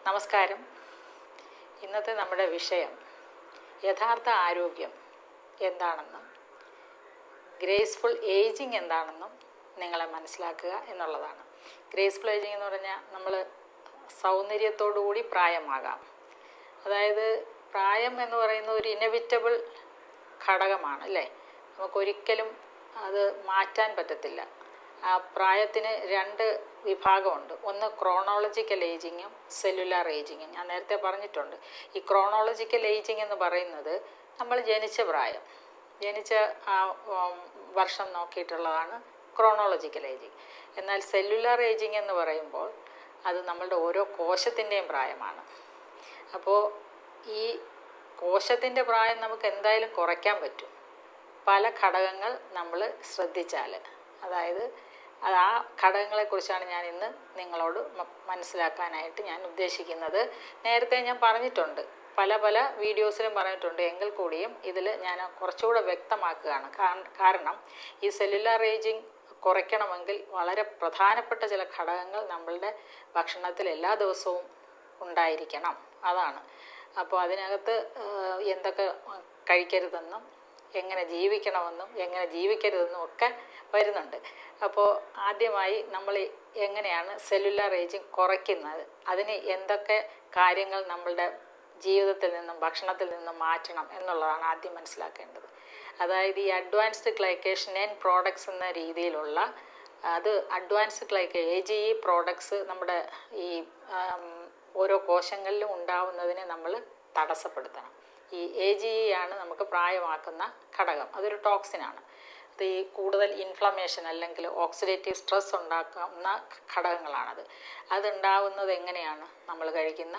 നമസ്കാരം ഇന്നത്തെ നമ്മുടെ വിഷയം യഥാർത്ഥ ആരോഗ്യം എന്താണെന്നും ഗ്രേസ്ഫുൾ ഏജിങ് എന്താണെന്നും നിങ്ങളെ മനസ്സിലാക്കുക എന്നുള്ളതാണ് ഗ്രേസ്ഫുൾ ഏജിങ് എന്ന് പറഞ്ഞാൽ നമ്മൾ സൗന്ദര്യത്തോടുകൂടി പ്രായമാകാം അതായത് പ്രായം എന്ന് പറയുന്ന ഒരു ഇനവിറ്റബിൾ ഘടകമാണ് അല്ലേ നമുക്കൊരിക്കലും അത് മാറ്റാൻ പറ്റത്തില്ല ആ പ്രായത്തിന് രണ്ട് വിഭാഗമുണ്ട് ഒന്ന് ക്രോണോളജിക്കൽ ഏജിങ്ങും സെല്ലുലാർ ഏജിങ്ങും ഞാൻ നേരത്തെ പറഞ്ഞിട്ടുണ്ട് ഈ ക്രോണോളജിക്കൽ ഏജിങ് എന്ന് പറയുന്നത് നമ്മൾ ജനിച്ച പ്രായം ജനിച്ച ആ ഉം, വർഷം നോക്കിയിട്ടുള്ളതാണ് ക്രോണോളജിക്കൽ ഏജിങ് എന്നാൽ സെല്ലുലാർ ഏജിങ് എന്ന് പറയുമ്പോൾ അത് നമ്മളുടെ ഓരോ കോശത്തിൻ്റെയും പ്രായമാണ് അപ്പോൾ ഈ കോശത്തിൻ്റെ പ്രായം നമുക്ക് എന്തായാലും കുറയ്ക്കാൻ പറ്റും പല ഘടകങ്ങൾ നമ്മൾ ശ്രദ്ധിച്ചാൽ അതായത് അത് ആ ഘടകങ്ങളെക്കുറിച്ചാണ് ഞാൻ ഇന്ന് നിങ്ങളോട് മ- മനസ്സിലാക്കാനായിട്ട് ഞാൻ ഉദ്ദേശിക്കുന്നത് നേരത്തെ ഞാൻ പറഞ്ഞിട്ടുണ്ട് പല പല വീഡിയോസിലും പറഞ്ഞിട്ടുണ്ട് എങ്കിൽ കൂടിയും ഇതിൽ ഞാൻ കുറച്ചുകൂടെ വ്യക്തമാക്കുകയാണ് കാര- കാരണം ഈ സെല്ലുലാർ ഏജിങ് കുറയ്ക്കണമെങ്കിൽ വളരെ പ്രധാനപ്പെട്ട ചില ഘടകങ്ങൾ നമ്മളുടെ ഭക്ഷണത്തിൽ എല്ലാ ദിവസവും ഉണ്ടായിരിക്കണം അതാണ് അപ്പോൾ അതിനകത്ത് ആ, എന്തൊക്കെ കഴിക്കരുതെന്നും എങ്ങനെ ജീവിക്കണമെന്നും എങ്ങനെ ജീവിക്കരുതെന്നും ഒക്കെ വരുന്നുണ്ട് അപ്പോൾ ആദ്യമായി നമ്മൾ എങ്ങനെയാണ് സെല്ലുലാർ ഏജിങ് കുറയ്ക്കുന്നത് അതിന് എന്തൊക്കെ കാര്യങ്ങൾ നമ്മളുടെ ജീവിതത്തിൽ നിന്നും ഭക്ഷണത്തിൽ നിന്നും മാറ്റണം എന്നുള്ളതാണ് ആദ്യം മനസ്സിലാക്കേണ്ടത് അതായത് ഈ അഡ്വാൻസ്ഡ് ഗ്ലൈക്കേഷൻ ആൻഡ് പ്രോഡക്ട്സ് എന്ന രീതിയിലുള്ള അത് advanced glycation A G E products നമ്മുടെ ഈ ആം, ഓരോ കോശങ്ങളിലും ഉണ്ടാവുന്നതിനെ നമ്മൾ തടസ്സപ്പെടുത്തണം ഈ എ ജി ഇ ആണ് നമുക്ക് പ്രായമാക്കുന്ന ഘടകം അതൊരു ടോക്സിനാണ് അത് ഈ കൂടുതൽ ഇൻഫ്ലമേഷൻ അല്ലെങ്കിൽ ഓക്സിഡേറ്റീവ് സ്ട്രെസ് ഉണ്ടാക്കുന്ന ഘടകങ്ങളാണത് അതുണ്ടാവുന്നത് എങ്ങനെയാണ് നമ്മൾ കഴിക്കുന്ന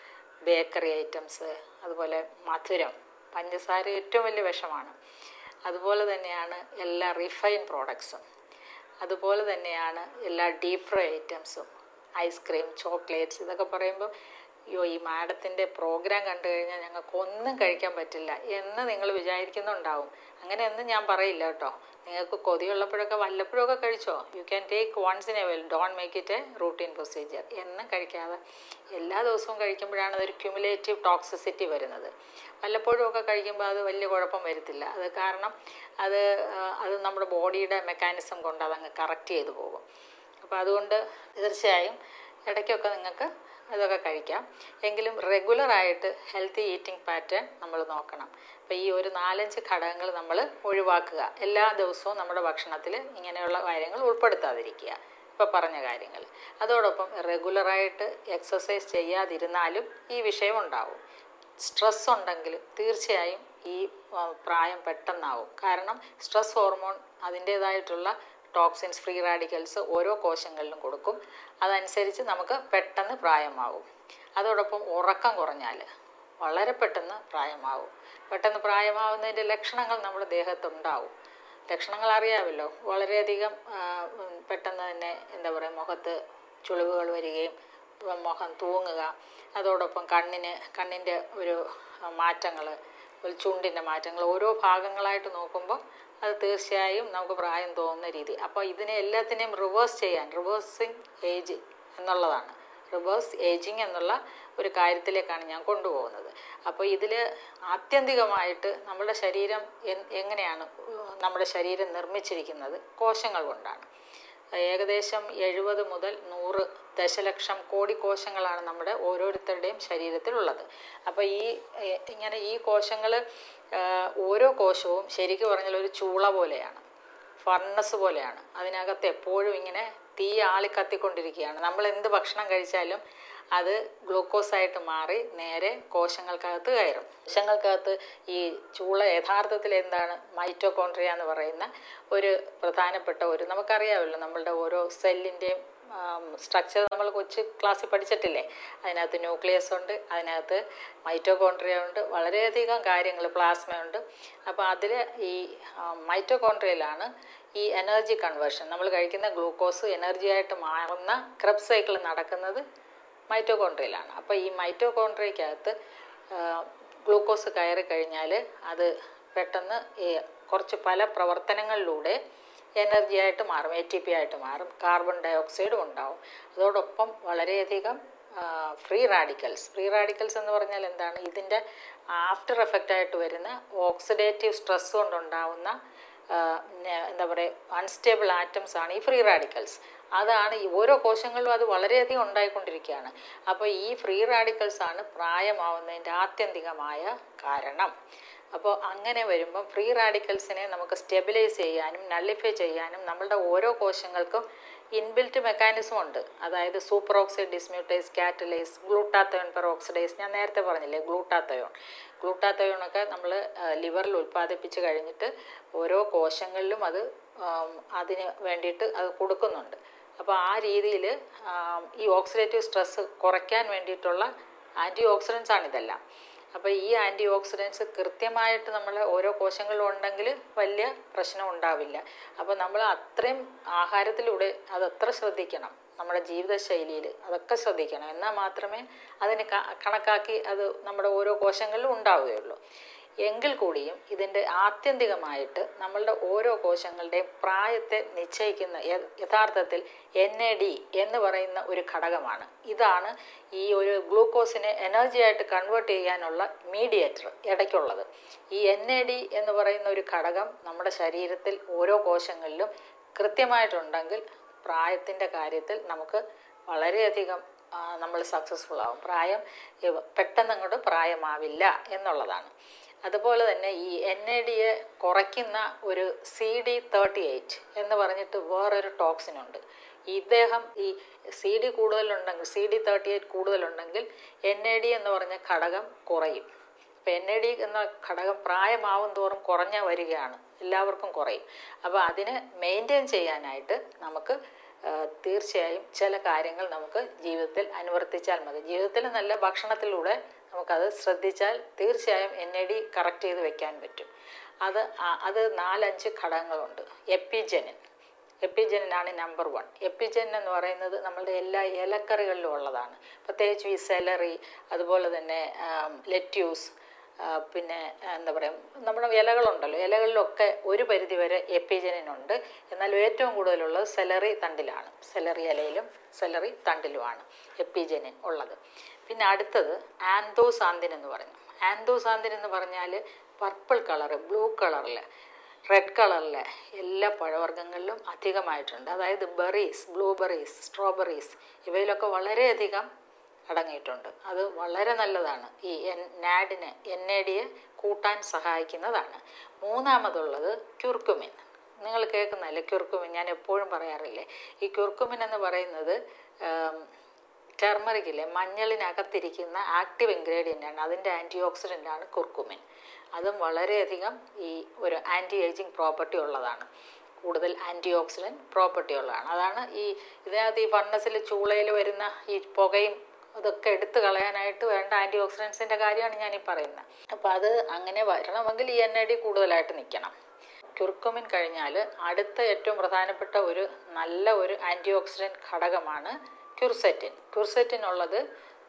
ബേക്കറി ഐറ്റംസ് അതുപോലെ മധുരം പഞ്ചസാര ഏറ്റവും വലിയ വിഷമാണ് അതുപോലെ തന്നെയാണ് എല്ലാ റിഫൈൻ പ്രോഡക്ട്സും അതുപോലെ തന്നെയാണ് എല്ലാ ഡീപ് ഫ്രൈ ഐറ്റംസും ഐസ്ക്രീം ചോക്ലേറ്റ്സ് ഇതൊക്കെ പറയുമ്പോൾ അയ്യോ ഈ മാഡത്തിൻ്റെ പ്രോഗ്രാം കണ്ടു കഴിഞ്ഞാൽ ഞങ്ങൾക്ക് ഒന്നും കഴിക്കാൻ പറ്റില്ല എന്ന് നിങ്ങൾ വിചാരിക്കുന്നുണ്ടാവും അങ്ങനെയൊന്നും ഞാൻ പറയില്ല കേട്ടോ നിങ്ങൾക്ക് കൊതിയുള്ളപ്പോഴൊക്കെ വല്ലപ്പോഴൊക്കെ കഴിച്ചോ you can take once in a well don't make it a routine procedure എന്നും കഴിക്കാതെ എല്ലാ ദിവസവും കഴിക്കുമ്പോഴാണ് അതൊരു ക്യുമുലേറ്റീവ് ടോക്സിസിറ്റി വരുന്നത് വല്ലപ്പോഴും ഒക്കെ കഴിക്കുമ്പോൾ അത് വലിയ കുഴപ്പം വരത്തില്ല അത് കാരണം അത് ആ, അത് നമ്മുടെ ബോഡിയുടെ മെക്കാനിസം കൊണ്ട് അതങ്ങ് കറക്റ്റ് ചെയ്തു പോകും അപ്പോൾ അതുകൊണ്ട് തീർച്ചയായും ഇടയ്ക്കൊക്കെ നിങ്ങൾക്ക് ഇതൊക്കെ കഴിക്കാം എങ്കിലും റെഗുലറായിട്ട് ഹെൽത്തി ഈറ്റിംഗ് പാറ്റേൺ നമ്മൾ നോക്കണം അപ്പോൾ ഈ ഒരു നാലഞ്ച് ഘടകങ്ങൾ നമ്മൾ ഒഴിവാക്കുക എല്ലാ ദിവസവും നമ്മുടെ ഭക്ഷണത്തിൽ ഇങ്ങനെയുള്ള കാര്യങ്ങൾ ഉൾപ്പെടുത്താതിരിക്കുക ഇപ്പോൾ പറഞ്ഞ കാര്യങ്ങൾ അതോടൊപ്പം റെഗുലറായിട്ട് എക്സസൈസ് ചെയ്യാതിരുന്നാലും ഈ വിഷയം ഉണ്ടാവും സ്ട്രെസ് ഉണ്ടെങ്കിൽ തീർച്ചയായും ഈ ആ, പ്രായം പെട്ടെന്നാവും കാരണം സ്ട്രെസ് ഹോർമോൺ അതിൻ്റേതായിട്ടുള്ള ടോക്സിൻസ് ഫ്രീ റാഡിക്കൽസ് ഓരോ കോശങ്ങളിലും കൊടുക്കും അതനുസരിച്ച് നമുക്ക് പെട്ടെന്ന് പ്രായമാവും അതോടൊപ്പം ഉറക്കം കുറഞ്ഞാൽ വളരെ പെട്ടെന്ന് പ്രായമാവും പെട്ടെന്ന് പ്രായമാവുന്നതിൻ്റെ ലക്ഷണങ്ങൾ നമ്മുടെ ദേഹത്തുണ്ടാവും ലക്ഷണങ്ങൾ അറിയാമല്ലോ വളരെയധികം ആ, ഉം, പെട്ടെന്ന് തന്നെ എന്താ പറയുക മുഖത്ത് ചുളിവുകൾ വരികയും ഉം, മുഖം തൂങ്ങുക അതോടൊപ്പം കണ്ണിന് കണ്ണിൻ്റെ ഒരു മാറ്റങ്ങൾ ഒരു ചുണ്ടിൻ്റെ മാറ്റങ്ങൾ ഓരോ ഭാഗങ്ങളായിട്ട് നോക്കുമ്പോൾ അത് തീർച്ചയായും നമുക്ക് പ്രായം തോന്നുന്ന രീതി അപ്പോൾ ഇതിനെ എല്ലാത്തിനെയും റിവേഴ്സ് ചെയ്യാൻ റിവേഴ്സിങ് ഏജ് എന്നുള്ളതാണ് റിവേഴ്സ് ഏജിങ് എന്നുള്ള ഒരു കാര്യത്തിലേക്കാണ് ഞാൻ കൊണ്ടുപോകുന്നത് അപ്പോൾ ഇതിൽ ആത്യന്തികമായിട്ട് നമ്മുടെ ശരീരം എൻ- എങ്ങനെയാണ് നമ്മുടെ ശരീരം നിർമ്മിച്ചിരിക്കുന്നത് കോശങ്ങൾ കൊണ്ടാണ് ഏകദേശം എഴുപത് മുതൽ നൂറ് ദശലക്ഷം കോടി കോശങ്ങളാണ് നമ്മുടെ ഓരോരുത്തരുടെയും ശരീരത്തിലുള്ളത് അപ്പോൾ ഈ എ- ഇങ്ങനെ ഈ കോശങ്ങൾ ഓരോ കോശവും ശരിക്കും പറഞ്ഞാൽ ഒരു ചൂള പോലെയാണ് ഫർണസ് പോലെയാണ് അതിനകത്ത് എപ്പോഴും ഇങ്ങനെ തീ ആളി കത്തിക്കൊണ്ടിരിക്കുകയാണ് നമ്മൾ എന്ത് ഭക്ഷണം കഴിച്ചാലും അത് ഗ്ലൂക്കോസായിട്ട് മാറി നേരെ കോശങ്ങൾക്കകത്ത് കയറും കോശങ്ങൾക്കകത്ത് ഈ ചൂള യഥാർത്ഥത്തിൽ എന്താണ് മൈറ്റോകോൺട്രിയ എന്ന് പറയുന്ന ഒരു പ്രധാനപ്പെട്ട ഒരു നമുക്കറിയാമല്ലോ നമ്മളുടെ ഓരോ സെല്ലിൻ്റെയും സ്ട്രക്ചർ നമ്മൾ കൊച്ചു ക്ലാസ്സിൽ പഠിച്ചിട്ടില്ലേ അതിനകത്ത് ന്യൂക്ലിയസ് ഉണ്ട് അതിനകത്ത് മൈറ്റോകോൺട്രിയ ഉണ്ട് വളരെയധികം കാര്യങ്ങൾ പ്ലാസ്മയുണ്ട് അപ്പോൾ അതിൽ ഈ മൈറ്റോകോൺട്രിയയിലാണ് ഈ എനർജി കൺവേർഷൻ നമ്മൾ കഴിക്കുന്ന ഗ്ലൂക്കോസ് എനർജിയായിട്ട് മാറുന്ന ക്രബ് സൈക്കിൾ നടക്കുന്നത് മൈറ്റോകോൺട്രിയയിലാണ് അപ്പോൾ ഈ മൈറ്റോകോൺട്രിയക്കകത്ത് ഗ്ലൂക്കോസ് കയറി കഴിഞ്ഞാൽ അത് പെട്ടെന്ന് ഈ കുറച്ച് പല പ്രവർത്തനങ്ങളിലൂടെ എനർജി ആയിട്ട് മാറും എ ടി പി ആയിട്ട് മാറും കാർബൺ ഡൈ ഓക്സൈഡും ഉണ്ടാവും അതോടൊപ്പം വളരെയധികം ഫ്രീ റാഡിക്കൽസ് ഫ്രീ റാഡിക്കൽസ് എന്ന് പറഞ്ഞാൽ എന്താണ് ഇതിൻ്റെ ആഫ്റ്റർ എഫക്റ്റ് ആയിട്ട് വരുന്ന ഓക്സിഡേറ്റീവ് സ്ട്രെസ് കൊണ്ടുണ്ടാവുന്ന ആ, നെ- എന്താ പറയുക അൺസ്റ്റേബിൾ ആറ്റംസ് ആണ് ഈ ഫ്രീ റാഡിക്കൽസ് അതാണ് ഈ ഓരോ കോശങ്ങളിലും അത് വളരെയധികം ഉണ്ടായിക്കൊണ്ടിരിക്കുകയാണ് അപ്പോൾ ഈ ഫ്രീ റാഡിക്കൽസ് ആണ് പ്രായമാവുന്നതിൻ്റെ ആത്യന്തികമായ കാരണം അപ്പോൾ അങ്ങനെ വരുമ്പം ഫ്രീ റാഡിക്കൽസിനെ നമുക്ക് സ്റ്റെബിലൈസ് ചെയ്യാനും നള്ളിഫൈ ചെയ്യാനും നമ്മളുടെ ഓരോ കോശങ്ങൾക്കും ഇൻബിൽറ്റ് മെക്കാനിസം ഉണ്ട് അതായത് superoxide dismutase catalase glutathione peroxidase ഞാൻ നേരത്തെ പറഞ്ഞില്ലേ ഗ്ലൂട്ടാത്തയോൺ ഗ്ലൂട്ടാത്തയോണൊക്കെ നമ്മൾ ലിവറിൽ ഉൽപ്പാദിപ്പിച്ച് കഴിഞ്ഞിട്ട് ഓരോ കോശങ്ങളിലും അത് ആം, അതിന് വേണ്ടിയിട്ട് അത് കൊടുക്കുന്നുണ്ട് അപ്പോൾ ആ രീതിയിൽ ഈ ഓക്സിഡേറ്റീവ് സ്ട്രെസ് കുറയ്ക്കാൻ വേണ്ടിയിട്ടുള്ള ആൻറ്റി ഓക്സിഡൻസ് ആണ് ഇതെല്ലാം അപ്പോൾ ഈ ആൻറ്റി ഓക്സിഡൻസ് കൃത്യമായിട്ട് നമ്മൾ ഓരോ കോശങ്ങളിലും ഉണ്ടെങ്കിൽ വലിയ പ്രശ്നം ഉണ്ടാവില്ല അപ്പോൾ നമ്മൾ അത്രയും ആഹാരത്തിലൂടെ അതത്ര ശ്രദ്ധിക്കണം നമ്മുടെ ജീവിതശൈലിയിൽ അതൊക്കെ ശ്രദ്ധിക്കണം എന്നാൽ മാത്രമേ അതിന് ക- കണക്കാക്കി അത് നമ്മുടെ ഓരോ കോശങ്ങളിലും ഉണ്ടാവുകയുള്ളൂ എങ്കിൽ കൂടിയും ഇതിൻ്റെ ആത്യന്തികമായിട്ട് നമ്മളുടെ ഓരോ കോശങ്ങളുടെയും പ്രായത്തെ നിശ്ചയിക്കുന്ന യ- യഥാർത്ഥത്തിൽ എൻ എ ഡി എന്ന് പറയുന്ന ഒരു ഘടകമാണ് ഇതാണ് ഈ ഒരു ഗ്ലൂക്കോസിനെ എനർജി ആയിട്ട് കൺവേർട്ട് ചെയ്യാനുള്ള മീഡിയേറ്റർ ഇടയ്ക്കുള്ളത് ഈ എൻ എ ഡി എന്ന് പറയുന്ന ഒരു ഘടകം നമ്മുടെ ശരീരത്തിൽ ഓരോ കോശങ്ങളിലും കൃത്യമായിട്ടുണ്ടെങ്കിൽ പ്രായത്തിൻ്റെ കാര്യത്തിൽ നമുക്ക് വളരെയധികം നമ്മൾ സക്സസ്ഫുൾ ആവും പ്രായം ഇവ- പെട്ടെന്ന് അങ്ങോട്ട് പ്രായമാവില്ല എന്നുള്ളതാണ് അതുപോലെ തന്നെ ഈ എൻ എ ഡിയെ കുറയ്ക്കുന്ന ഒരു സി ഡി തേർട്ടി എയ്റ്റ് എന്ന് പറഞ്ഞിട്ട് വേറൊരു ടോക്സിനുണ്ട് ഇദ്ദേഹം ഈ സി ഡി കൂടുതലുണ്ടെങ്കിൽ സി ഡി തേർട്ടി എയ്റ്റ് കൂടുതലുണ്ടെങ്കിൽ എൻ എ ഡി എന്ന് പറഞ്ഞ ഘടകം കുറയും ഇപ്പം എൻ എ ഡി എന്ന ഘടകം പ്രായമാവും തോറും കുറഞ്ഞ വരികയാണ് എല്ലാവർക്കും കുറയും അപ്പോൾ അതിനെ മെയിൻറ്റെയിൻ ചെയ്യാനായിട്ട് നമുക്ക് ആ, തീർച്ചയായും ചില കാര്യങ്ങൾ നമുക്ക് ജീവിതത്തിൽ അനുവർത്തിച്ചാൽ മതി ജീവിതത്തിൽ നല്ല ഭക്ഷണത്തിലൂടെ നമുക്കത് ശ്രദ്ധിച്ചാൽ തീർച്ചയായും എൻ എ ഡി കറക്റ്റ് ചെയ്ത് വെക്കാൻ പറ്റും അത് ആ- അത് നാലഞ്ച് ഘടകങ്ങളുണ്ട് എപ്പിജെനിൻ എപ്പിജെനിനാണ് നമ്പർ വൺ എപ്പിജെൻ എന്ന് പറയുന്നത് നമ്മളുടെ എല്ലാ ഇലക്കറികളിലും ഉള്ളതാണ് പ്രത്യേകിച്ച് ഈ സെലറി അതുപോലെ തന്നെ ലെറ്റ്യൂസ് പിന്നെ ആ, എന്താ പറയുക നമ്മുടെ ഇലകളുണ്ടല്ലോ ഇലകളിലൊക്കെ ഒരു പരിധി വരെ എപ്പിജനിനുണ്ട് എന്നാൽ ഏറ്റവും കൂടുതലുള്ളത് സെലറി തണ്ടിലാണ് സെലറി ഇലയിലും സെലറി തണ്ടിലുമാണ് എപ്പിജനിൻ ഉള്ളത് പിന്നെ അടുത്തത് ആന്തോസാന്തിൻ എന്ന് പറഞ്ഞു ആന്തോസാന്തിൻ എന്ന് പറഞ്ഞാൽ പർപ്പിൾ കളറ് ബ്ലൂ കളറിൽ റെഡ് കളറിലെ എല്ലാ പഴവർഗ്ഗങ്ങളിലും അധികമായിട്ടുണ്ട് അതായത് ബെറീസ് ബ്ലൂബെറീസ് സ്ട്രോബെറീസ് ഇവയിലൊക്കെ വളരെയധികം അടങ്ങിയിട്ടുണ്ട് അത് വളരെ നല്ലതാണ് ഈ എൻ നാഡിന് എൻ എ ഡിയെ കൂട്ടാൻ സഹായിക്കുന്നതാണ് മൂന്നാമതുള്ളത് ക്യുർക്കുമിൻ നിങ്ങൾ കേൾക്കുന്നതല്ലേ ക്യുർക്കുമിൻ ഞാൻ എപ്പോഴും പറയാറില്ലേ ഈ ക്യുർക്കുമിൻ എന്ന് പറയുന്നത് ടെർമറിക്കിലെ മഞ്ഞളിനകത്തിരിക്കുന്ന ആക്റ്റീവ് ഇൻഗ്രീഡിയൻ്റ് ആണ് അതിൻ്റെ ആൻറ്റി ഓക്സിഡൻ്റ് ആണ് കുർക്കുമിൻ അതും വളരെയധികം ഈ ഒരു ആൻറ്റി ഏജിങ് പ്രോപ്പർട്ടി ഉള്ളതാണ് കൂടുതൽ ആൻറ്റി ഓക്സിഡൻറ്റ് പ്രോപ്പർട്ടി ഉള്ളതാണ് അതാണ് ഈ ഇതിനകത്ത് ഈ ഫർണസിൽ ചൂളയിൽ വരുന്ന ഈ പുകയും അതൊക്കെ എടുത്തു കളയാനായിട്ട് വേണ്ട ആൻറ്റി ഓക്സിഡൻസിൻ്റെ കാര്യമാണ് ഞാൻ ഈ പറയുന്നത് അപ്പോൾ അത് അങ്ങനെ വരണമെങ്കിൽ ഈ എൻ ഐ ഡി കൂടുതലായിട്ട് നിൽക്കണം ക്യുർക്കുമിൻ കഴിഞ്ഞാൽ അടുത്ത ഏറ്റവും പ്രധാനപ്പെട്ട ഒരു നല്ല ഒരു ആൻറ്റി ഓക്സിഡൻറ്റ് ഘടകമാണ് ക്യുർസെറ്റിൻ ക്യുർസെറ്റിൻ ഉള്ളത്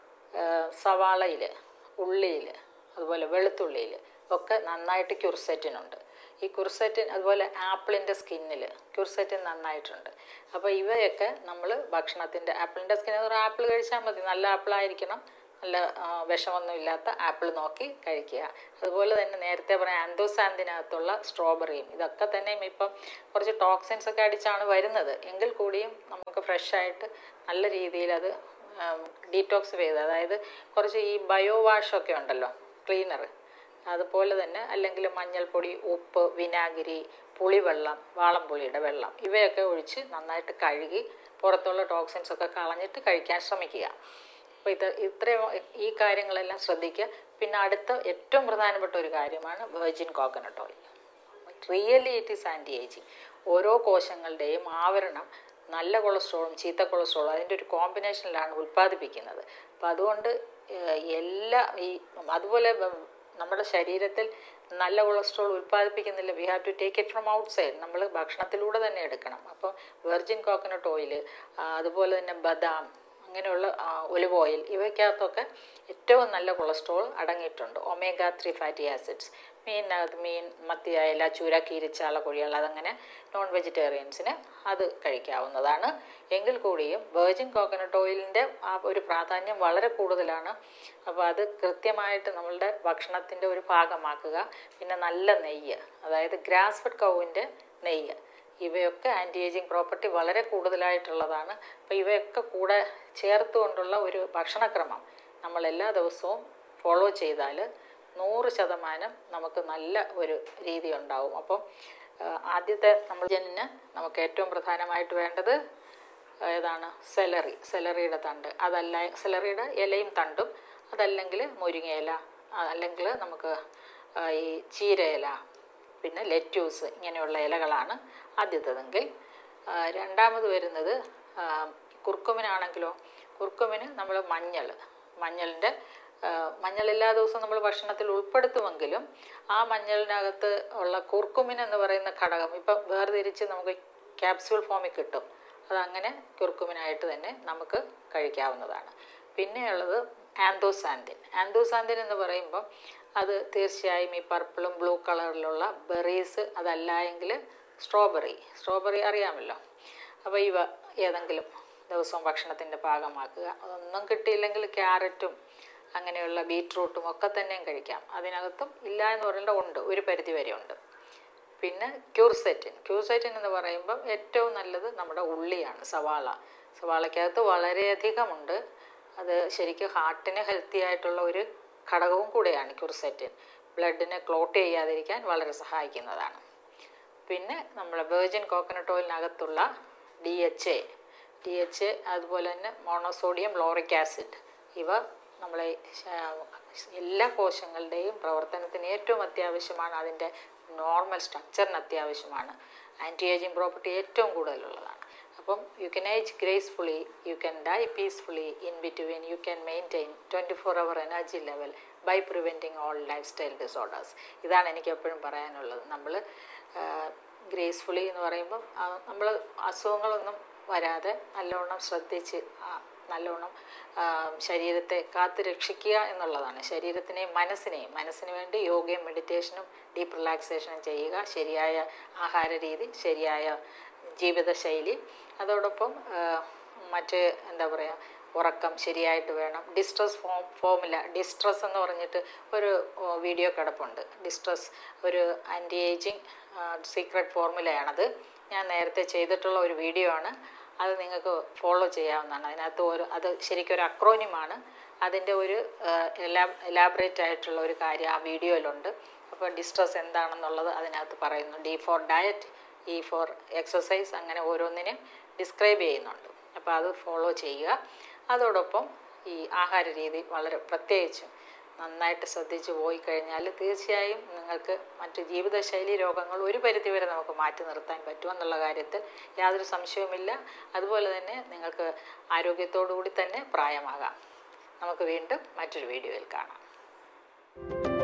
സവാളയിൽ ഉള്ളിയിൽ അതുപോലെ വെളുത്തുള്ളിയിൽ ഒക്കെ നന്നായിട്ട് ക്യുർസെറ്റിൻ ഉണ്ട് ഈ ക്യുർസെറ്റിൻ അതുപോലെ ആപ്പിളിൻ്റെ സ്കിന്നിൽ ക്യുർസെറ്റിൻ നന്നായിട്ടുണ്ട് അപ്പോൾ ഇവയൊക്കെ നമ്മൾ ഭക്ഷണത്തിൻ്റെ ആപ്പിളിൻ്റെ സ്കിൻ എന്ന് പറഞ്ഞാൽ ആപ്പിൾ കഴിച്ചാൽ മതി നല്ല ആപ്പിളായിരിക്കണം നല്ല ആ, വിഷമൊന്നും ഇല്ലാത്ത ആപ്പിൾ നോക്കി കഴിക്കുക അതുപോലെ തന്നെ നേരത്തെ പറഞ്ഞ ആന്തോസാന്തിനകത്തുള്ള സ്ട്രോബെറിയും ഇതൊക്കെ തന്നെയും ഇപ്പം കുറച്ച് ടോക്സിൻസ് ഒക്കെ അടിച്ചാണ് വരുന്നത് എങ്കിൽ കൂടിയും നമുക്ക് ഫ്രഷായിട്ട് നല്ല രീതിയിൽ അത് ഡീറ്റോക്സ് ചെയ്ത് അതായത് കുറച്ച് ഈ ബയോ വാഷൊക്കെ ഉണ്ടല്ലോ ക്ലീനർ അതുപോലെ തന്നെ അല്ലെങ്കിൽ മഞ്ഞൾപ്പൊടി ഉപ്പ് വിനാഗിരി പുളിവെള്ളം വാളംപുളിയുടെ വെള്ളം ഇവയൊക്കെ ഒഴിച്ച് നന്നായിട്ട് കഴുകി പുറത്തുള്ള ടോക്സിൻസ് ഒക്കെ കളഞ്ഞിട്ട് കഴിക്കാൻ ശ്രമിക്കുക അപ്പോൾ ഇത് ഇത്രയും ഈ കാര്യങ്ങളെല്ലാം ശ്രദ്ധിക്കുക പിന്നെ അടുത്ത ഏറ്റവും പ്രധാനപ്പെട്ട ഒരു കാര്യമാണ് virgin coconut oil really it is anti ageing ഓരോ കോശങ്ങളുടെയും ആവരണം നല്ല കൊളസ്ട്രോളും ചീത്ത കൊളസ്ട്രോളും അതിൻ്റെ ഒരു കോമ്പിനേഷനിലാണ് ഉൽപ്പാദിപ്പിക്കുന്നത് അപ്പോൾ അതുകൊണ്ട് ഏഹ്, എല്ലാ ഈ അതുപോലെ വ- നമ്മുടെ ശരീരത്തിൽ നല്ല കൊളസ്ട്രോൾ ഉൽപ്പാദിപ്പിക്കുന്നില്ല we have to take it from outside നമ്മൾ ഭക്ഷണത്തിലൂടെ തന്നെ എടുക്കണം അപ്പോൾ വെർജിൻ കോക്കനട്ട് ഓയിൽ അതുപോലെ തന്നെ ബദാം അങ്ങനെയുള്ള ഒലിവ് ഓയിൽ ഇവയ്ക്കകത്തൊക്കെ ഏറ്റവും നല്ല കൊളസ്ട്രോൾ അടങ്ങിയിട്ടുണ്ട് ഒമേഗ ത്രീ ഫാറ്റി ആസിഡ്സ് മീനിനകത്ത് മീൻ മത്തി അയല ചൂര കീരിച്ചാള കുഴികൾ അതങ്ങനെ നോൺ വെജിറ്റേറിയൻസിന് അത് കഴിക്കാവുന്നതാണ് എങ്കിൽ കൂടിയും വെർജിൻ കോക്കനട്ട് ഓയിലിൻ്റെ ആ ഒരു പ്രാധാന്യം വളരെ കൂടുതലാണ് അപ്പോൾ അത് കൃത്യമായിട്ട് നമ്മളുടെ ഭക്ഷണത്തിൻ്റെ ഒരു ഭാഗമാക്കുക പിന്നെ നല്ല നെയ്യ് അതായത് ഗ്രാസ്ഫഡ് കൗവിൻ്റെ നെയ്യ് ഇവയൊക്കെ ആൻറ്റി ഏജിങ് പ്രോപ്പർട്ടി വളരെ കൂടുതലായിട്ടുള്ളതാണ് അപ്പോൾ ഇവയൊക്കെ കൂടെ ചേർത്തുകൊണ്ടുള്ള ഒരു ഭക്ഷണക്രമം നമ്മൾ എല്ലാ ദിവസവും ഫോളോ ചെയ്താൽ നൂറ് ശതമാനം നമുക്ക് നല്ല ഒരു രീതി ഉണ്ടാവും അപ്പം ആദ്യത്തെ നമ്മൾ ജനിന് നമുക്ക് ഏറ്റവും പ്രധാനമായിട്ട് വേണ്ടത് ഏതാണ് സെലറി സെലറിയുടെ തണ്ട് അതല്ല സെലറിയുടെ ഇലയും തണ്ടും അതല്ലെങ്കിൽ മുരിങ്ങയില അല്ലെങ്കിൽ നമുക്ക് ഈ ചീരയില പിന്നെ ലെറ്റ്യൂസ് ഇങ്ങനെയുള്ള ഇലകളാണ് ആദ്യത്തേതെങ്കിൽ രണ്ടാമത് വരുന്നത് കുർക്കുമിനാണെങ്കിലോ കുർക്കുമിന് നമ്മൾ മഞ്ഞൾ മഞ്ഞളിൻ്റെ മഞ്ഞൾ എല്ലാ ദിവസവും നമ്മൾ ഭക്ഷണത്തിൽ ഉൾപ്പെടുത്തുമെങ്കിലും ആ മഞ്ഞളിനകത്ത് ഉള്ള കുർക്കുമിൻ എന്ന് പറയുന്ന ഘടകം ഇപ്പം വേർതിരിച്ച് നമുക്ക് ക്യാപ്സ്യൂൾ ഫോമിൽ കിട്ടും അതങ്ങനെ കുർക്കുമിനായിട്ട് തന്നെ നമുക്ക് കഴിക്കാവുന്നതാണ് പിന്നെയുള്ളത് ആന്തോസാന്തിൻ ആന്തോസാന്തിൻ എന്ന് പറയുമ്പം അത് തീർച്ചയായും ഈ പർപ്പിളും ബ്ലൂ കളറിലുള്ള ബെറീസ് അതല്ല എങ്കിൽ സ്ട്രോബെറി സ്ട്രോബെറി അറിയാമല്ലോ അപ്പോൾ ഇവ ഏതെങ്കിലും ദിവസവും ഭക്ഷണത്തിൻ്റെ ഭാഗമാക്കുക അതൊന്നും കിട്ടിയില്ലെങ്കിൽ ക്യാരറ്റും അങ്ങനെയുള്ള ബീട്രൂട്ടും ഒക്കെ തന്നെയും കഴിക്കാം അതിനകത്തും ഇല്ല എന്ന് പറയേണ്ട ഉണ്ട് ഒരു പരിധി വരെ ഉണ്ട് പിന്നെ ക്യൂർസെറ്റിൻ ക്യൂർസെറ്റിൻ എന്ന് പറയുമ്പം ഏറ്റവും നല്ലത് നമ്മുടെ ഉള്ളിയാണ് സവാള സവാളയ്ക്കകത്ത് വളരെയധികമുണ്ട് അത് ശരിക്കും ഹാർട്ടിന് ഹെൽത്തി ആയിട്ടുള്ള ഒരു ഘടകവും കൂടെയാണ് ക്യൂർസെറ്റിൻ ബ്ലഡിനെ ക്ലോട്ട് ചെയ്യാതിരിക്കാൻ വളരെ സഹായിക്കുന്നതാണ് പിന്നെ നമ്മുടെ വെർജിൻ കോക്കനട്ട് ഓയിലിനകത്തുള്ള D H A D H A അതുപോലെ തന്നെ മോണോസോഡിയം ലോറിക് ആസിഡ് ഇവ നമ്മളെ എല്ലാ കോശങ്ങളുടെയും പ്രവർത്തനത്തിന് ഏറ്റവും അത്യാവശ്യമാണ് അതിൻ്റെ നോർമൽ സ്ട്രക്ചറിന് അത്യാവശ്യമാണ് ആൻറ്റി ഏജിങ് പ്രോപ്പർട്ടി ഏറ്റവും കൂടുതലുള്ളതാണ് അപ്പം you can age gracefully you can die peacefully in between you can maintain twenty four hour energy level by preventing all lifestyle disorders ഇതാണ് എനിക്ക് എപ്പോഴും പറയാനുള്ളത് നമ്മൾ ഗ്രേസ്ഫുള്ളി എന്ന് പറയുമ്പം നമ്മൾ അസുഖങ്ങളൊന്നും വരാതെ നല്ലോണം ശ്രദ്ധിച്ച് നല്ലോണം ശരീരത്തെ കാത്തു രക്ഷിക്കുക എന്നുള്ളതാണ് ശരീരത്തിനെയും മനസ്സിനെയും മനസ്സിന് വേണ്ടി യോഗയും മെഡിറ്റേഷനും ഡീപ്പ് റിലാക്സേഷനും ചെയ്യുക ശരിയായ ആഹാര രീതി ശരിയായ ജീവിതശൈലി അതോടൊപ്പം മറ്റ് എന്താ പറയുക ഉറക്കം ശരിയായിട്ട് വേണം ഡിസ്ട്രസ് ഫോം ഫോമില ഡിസ്ട്രസ് എന്ന് പറഞ്ഞിട്ട് ഒരു വീഡിയോ കിടപ്പുണ്ട് ഡിസ്ട്രസ് ഒരു ആൻറ്റി ഏജിങ് സീക്രട്ട് ഫോർമുലയാണത് ഞാൻ നേരത്തെ ചെയ്തിട്ടുള്ള ഒരു വീഡിയോ ആണ് അത് നിങ്ങൾക്ക് ഫോളോ ചെയ്യാവുന്നതാണ് അതിനകത്ത് ഒരു അത് ശരിക്കും ഒരു അക്രോനിമാണ് അതിൻ്റെ ഒരു എലാ എലാബറേറ്റ് ആയിട്ടുള്ള ഒരു കാര്യം ആ വീഡിയോയിലുണ്ട് അപ്പോൾ ഡിസ്ട്രസ് എന്താണെന്നുള്ളത് അതിനകത്ത് പറയുന്നു D for diet E for exercise അങ്ങനെ ഓരോന്നിനും ഡിസ്ക്രൈബ് ചെയ്യുന്നുണ്ട് അപ്പോൾ അത് ഫോളോ ചെയ്യുക അതോടൊപ്പം ഈ ആഹാര രീതി വളരെ പ്രത്യേകിച്ചും നന്നായിട്ട് ശ്രദ്ധിച്ചു പോയി കഴിഞ്ഞാൽ തീർച്ചയായും നിങ്ങൾക്ക് മറ്റ് ജീവിതശൈലി രോഗങ്ങൾ ഒരു പരിധിവരെ നമുക്ക് മാറ്റി നിർത്താൻ പറ്റുമെന്നുള്ള കാര്യത്തിൽ യാതൊരു സംശയവുമില്ല അതുപോലെ തന്നെ നിങ്ങൾക്ക് ആരോഗ്യത്തോടു കൂടി തന്നെ പ്രായമാകാം നമുക്ക് വീണ്ടും മറ്റൊരു വീഡിയോയിൽ കാണാം